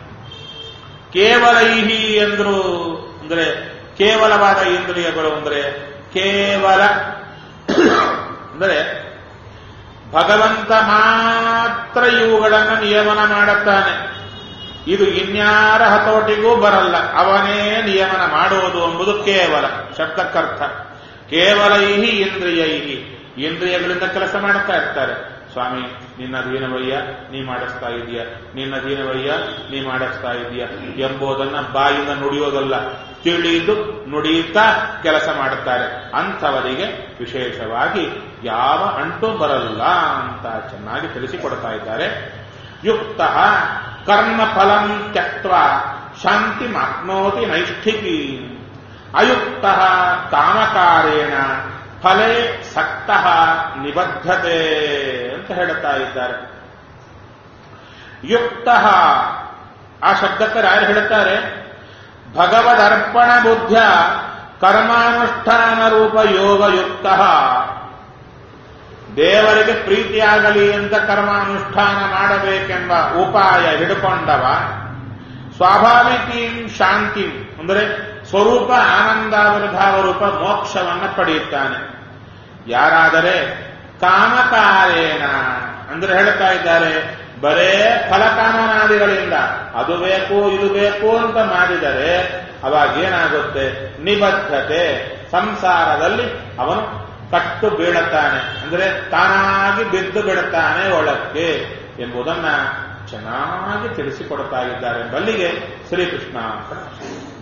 ಕೇವಲೈಹಿ ಎಂದ್ರು ಅಂದ್ರೆ ಕೇವಲವಾದ ಇಂದ್ರಿಯಗಳು ಅಂದ್ರೆ ಕೇವಲ ಅಂದರೆ ಭಗವಂತ ಮಾತ್ರ ಇವುಗಳನ್ನು ನಿಯಮನ ಮಾಡುತ್ತಾನೆ ಇದು ಇನ್ಯಾರ ಹತೋಟಿಗೂ ಬರಲ್ಲ ಅವನೇ ನಿಯಮನ ಮಾಡುವುದು ಎಂಬುದು ಕೇವಲ ಶಬ್ದಕ್ಕರ್ಥ ಕೇವಲೈಹಿ ಇಂದ್ರಿಯೈಹಿ ಇಂದ್ರಿಯಗಳಿಂದ ಕೆಲಸ ಮಾಡುತ್ತಾ ಇರ್ತಾರೆ ಸ್ವಾಮಿ ನಿನ್ನ ಅಧೀನವಯ್ಯ ನೀ ಮಾಡಿಸ್ತಾ ಇದೀಯ ನಿನ್ನ ಅಧೀನವಯ್ಯ ನೀ ಮಾಡಿಸ್ತಾ ಇದೀಯ ಎಂಬುದನ್ನ ಬಾಯಿಂದ ನುಡಿಯೋದಲ್ಲ ತಿಳಿದು ನುಡಿಯುತ್ತಾ ಕೆಲಸ ಮಾಡುತ್ತಾರೆ ಅಂಥವರಿಗೆ ವಿಶೇಷವಾಗಿ ಯಾವ ಅಂಟು ಬರಲ್ಲ ಅಂತ ಚೆನ್ನಾಗಿ ತಿಳಿಸಿಕೊಡ್ತಾ ಇದ್ದಾರೆ ಯುಕ್ತ ಕರ್ಮಫಲಂ ತ್ಯಕ್ವ ಶಾಂತಿ ಮಾಪ್ನೋತಿ ನೈಷ್ಠಿಕಿ ಅಯುಕ್ತ ಕಾಮಕಾರೇಣ ಫಲೇ ಸಕ್ತ ನಿಬದ್ಧತೆ ಅಂತ ಹೇಳುತ್ತಾ ಇದ್ದಾರೆ ಯುಕ್ತ ಆ ಶಬ್ದಕ್ಕೆ ಯಾರು ಹೇಳುತ್ತಾರೆ ಭಗವದರ್ಪಣ ಬುದ್ಧ ಕರ್ಮಾನುಷ್ಠಾನ ರೂಪ ಯೋಗಯುಕ್ತ ದೇವರಿಗೆ ಪ್ರೀತಿಯಾಗಲಿ ಅಂತ ಕರ್ಮಾನುಷ್ಠಾನ ಮಾಡಬೇಕೆಂಬ ಉಪಾಯ ಹಿಡ್ಕೊಂಡವ ಸ್ವಾಭಾವಿಕೀಂ ಶಾಂತಿ ಅಂದರೆ ಸ್ವರೂಪ ಆನಂದಾವಿರ್ಭಾವ ರೂಪ ಮೋಕ್ಷವನ್ನು ಪಡೆಯುತ್ತಾನೆ ಯಾರಾದರೆ ಕಾಮಕಾರೇಣ ಅಂದ್ರೆ ಹೇಳ್ತಾ ಇದ್ದಾರೆ ಬರೇ ಫಲಕಾಮನಾದಿಗಳಿಂದ ಅದು ಬೇಕು ಇದು ಬೇಕು ಅಂತ ಮಾಡಿದರೆ ಅವಾಗ ಏನಾಗುತ್ತೆ ನಿಬದ್ಧತೆ ಸಂಸಾರದಲ್ಲಿ ಅವನು ಕಟ್ಟು ಬೀಳುತ್ತಾನೆ ಅಂದ್ರೆ ತಾನಾಗಿ ಬಿದ್ದು ಬಿಡುತ್ತಾನೆ ಒಳಕ್ಕೆ ಎಂಬುದನ್ನ ಚೆನ್ನಾಗಿ ತಿಳಿಸಿಕೊಡ್ತಾ ಇದ್ದಾರೆ ಬಲ್ಲಿಗೆ ಶ್ರೀಕೃಷ್ಣ